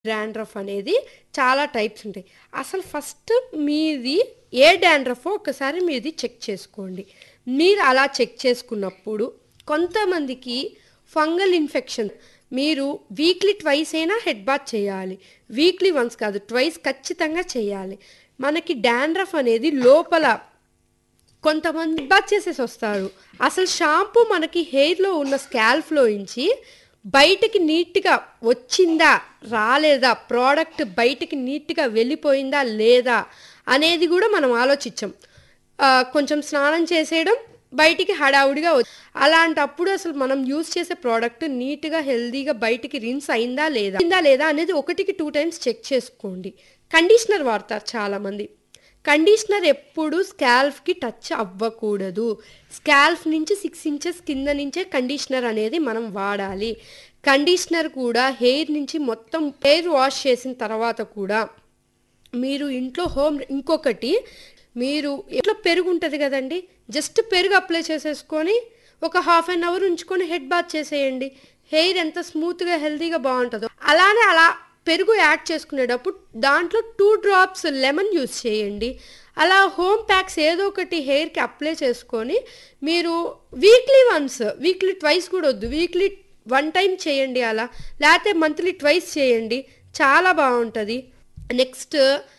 dandruff అనేది చాలా types ఉంటాయి అసలు ఫస్ట్ మీది ఏ డాండ్రఫో ఒకసారి మీది చెక్ చేసుకోండి మీరు అలా చెక్ చేసుకున్నప్పుడు కొంతమందికి ఫంగల్ ఇన్ఫెక్షన్ మీరు వీక్లీ ట్వైస్ అయినా హెడ్ బాత్ చేయాలి వీక్లీ వన్స్ కాదు ట్వైస్ ఖచ్చితంగా చేయాలి మనకి డాండ్రఫ్ అనేది లోపల కొంతమంది బాత్ చేసేసి వస్తారు అసలు షాంపూ మనకి హెయిర్లో ఉన్న స్కాల్ఫ్లో నుంచి బయటికి నీట్గా వచ్చిందా రాలేదా ప్రోడక్ట్ బయటికి నీట్గా వెళ్ళిపోయిందా లేదా అనేది కూడా మనం ఆలోచించాం ఆ, కొంచెం స్నానం చేసేయడం బయటికి హడావుడిగా వచ్చి అలాంటప్పుడు అసలు మనం యూస్ చేసే ప్రోడక్ట్ నీట్గా హెల్దీగా బయటికి రిన్స్ అయిందా లేదా అయిందా లేదా అనేది ఒకటికి టూ టైమ్స్ చెక్ చేసుకోండి కండిషనర్ వాడతారు చాలామంది కండిషనర్ ఎప్పుడు స్కాల్ఫ్కి టచ్ అవ్వకూడదు స్కాల్ఫ్ నుంచి సిక్స్ ఇంచెస్ కింద నుంచే కండిషనర్ అనేది మనం వాడాలి కండిషనర్ కూడా హెయిర్ నుంచి మొత్తం హెయిర్ వాష్ చేసిన తర్వాత కూడా మీరు ఇంట్లో హోమ్ ఇంకొకటి మీరు ఇంట్లో పెరుగు ఉంటుంది కదండి జస్ట్ పెరుగు అప్లై చేసేసుకొని ఒక హాఫ్ అన్ అవర్ ఉంచుకొని హెడ్ బాత్ చేసేయండి హెయిర్ ఎంత స్మూత్గా హెల్తీగా బాగుంటుందో అలానే అలా పెరుగు యాడ్ చేసుకునేటప్పుడు దాంట్లో టూ డ్రాప్స్ లెమన్ యూస్ చేయండి అలా హోమ్ ప్యాక్స్ ఏదో ఒకటి హెయిర్కి అప్లై చేసుకొని మీరు వీక్లీ వన్స్ వీక్లీ ట్వైస్ కూడా వద్దు వీక్లీ వన్ టైం చేయండి అలా లేకపోతే మంత్లీ ట్వైస్ చేయండి చాలా బాగుంటుంది నెక్స్ట్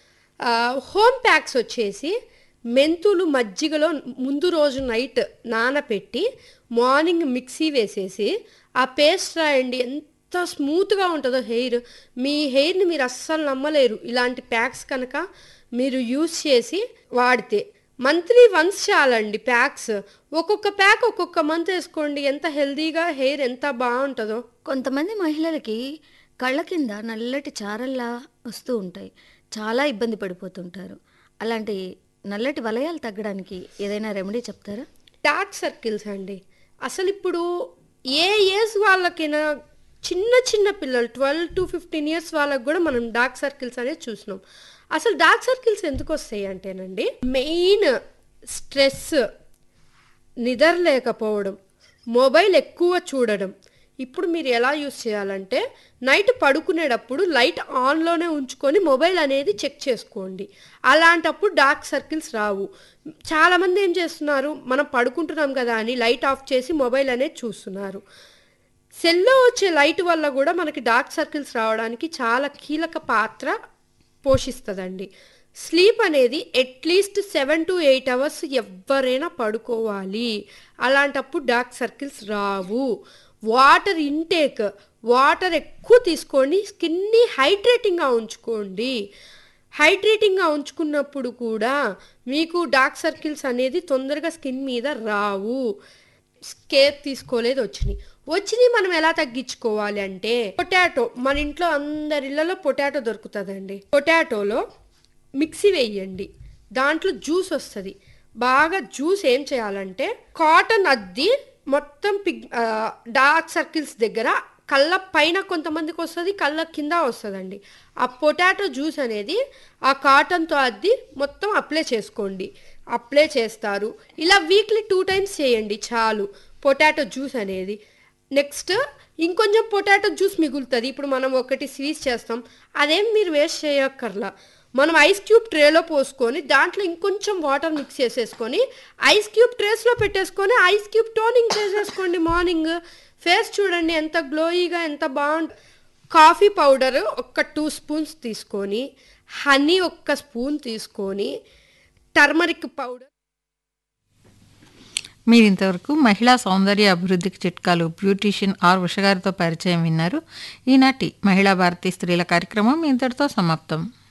హోమ్ ప్యాక్స్ వచ్చేసి మెంతులు మజ్జిగలో ముందు రోజు నైట్ నానపెట్టి మార్నింగ్ మిక్సీ వేసేసి ఆ పేస్ట్ రాయండి ఎంత స్మూత్గా ఉంటుందో హెయిర్ మీ హెయిర్ని మీరు అస్సలు నమ్మలేరు ఇలాంటి ప్యాక్స్ కనుక మీరు యూస్ చేసి వాడితే మంత్లీ వన్స్ చాలండి ప్యాక్స్ ఒక్కొక్క ప్యాక్ ఒక్కొక్క మంత్ వేసుకోండి ఎంత హెల్దీగా హెయిర్ ఎంత బాగుంటుందో కొంతమంది మహిళలకి కళ్ళ కింద నల్లటి చారల్లా వస్తూ ఉంటాయి చాలా ఇబ్బంది పడిపోతుంటారు అలాంటి నల్లటి వలయాలు తగ్గడానికి ఏదైనా రెమెడీ చెప్తారా డార్క్ సర్కిల్స్ అండి అసలు ఇప్పుడు ఏ ఏజ్ వాళ్ళకైనా చిన్న చిన్న పిల్లలు ట్వెల్వ్ టు ఫిఫ్టీన్ ఇయర్స్ వాళ్ళకి కూడా మనం డార్క్ సర్కిల్స్ అనేది చూసినాం అసలు డార్క్ సర్కిల్స్ ఎందుకు వస్తాయి అంటేనండి మెయిన్ స్ట్రెస్ నిద్ర లేకపోవడం మొబైల్ ఎక్కువ చూడడం ఇప్పుడు మీరు ఎలా యూస్ చేయాలంటే నైట్ పడుకునేటప్పుడు లైట్ ఆన్లోనే ఉంచుకొని మొబైల్ అనేది చెక్ చేసుకోండి అలాంటప్పుడు డార్క్ సర్కిల్స్ రావు చాలామంది ఏం చేస్తున్నారు మనం పడుకుంటున్నాం కదా అని లైట్ ఆఫ్ చేసి మొబైల్ అనేది చూస్తున్నారు సెల్లో వచ్చే లైట్ వల్ల కూడా మనకి డార్క్ సర్కిల్స్ రావడానికి చాలా కీలక పాత్ర పోషిస్తుందండి స్లీప్ అనేది at least seven to eight hours ఎవరైనా పడుకోవాలి అలాంటప్పుడు డార్క్ సర్కిల్స్ రావు వాటర్ ఇంటేక్ వాటర్ ఎక్కువ తీసుకోండి స్కిన్ని హైడ్రేటింగ్గా ఉంచుకోండి హైడ్రేటింగ్గా ఉంచుకున్నప్పుడు కూడా మీకు డార్క్ సర్కిల్స్ అనేది తొందరగా స్కిన్ మీద రావు కేర్ తీసుకోలేదు వచ్చినాయి వచ్చినాయి మనం ఎలా తగ్గించుకోవాలి అంటే పొటాటో మన ఇంట్లో అందరి ఇళ్లలో పొటాటో దొరుకుతుందండి పొటాటోలో మిక్సీ వేయండి దాంట్లో జ్యూస్ వస్తుంది బాగా జ్యూస్ ఏం చేయాలంటే కాటన్ అద్ది మొత్తం పిగ్ ఆ, డార్క్ సర్కిల్స్ దగ్గర కళ్ళ పైన కొంతమందికి వస్తుంది కళ్ళ కింద వస్తుందండి ఆ పొటాటో జ్యూస్ అనేది ఆ కాటన్తో అద్ది మొత్తం అప్లై చేసుకోండి అప్లై చేస్తారు ఇలా వీక్లీ టూ టైమ్స్ చేయండి చాలు పొటాటో జ్యూస్ అనేది నెక్స్ట్ ఇంకొంచెం పొటాటో జ్యూస్ మిగులుతుంది ఇప్పుడు మనం ఒకటి స్వీస్ చేస్తాం అదేం మీరు వేస్ట్ చేయక్కర్లా మనం ఐస్ క్యూబ్ ట్రేలో పోసుకొని దాంట్లో ఇంకొంచెం వాటర్ మిక్స్ చేసేసుకొని ఐస్ క్యూబ్ ట్రేస్లో పెట్టేసుకొని ఐస్ క్యూబ్ టోనింగ్ చేసేసుకోండి మార్నింగ్ ఫేస్ చూడండి ఎంత గ్లోయిగా ఎంత బాగుంటుంది కాఫీ పౌడర్ ఒక టూ స్పూన్స్ తీసుకొని హనీ ఒక్క స్పూన్ తీసుకొని టర్మరిక్ పౌడర్ మీరు ఇంతవరకు మహిళా సౌందర్య అభివృద్ధికి చిట్కాలు బ్యూటీషియన్ ఆర్ ఉషగారితో పరిచయం విన్నారు ఈనాటి మహిళా భారతీ స్త్రీల కార్యక్రమం ఇంతటితో సమాప్తం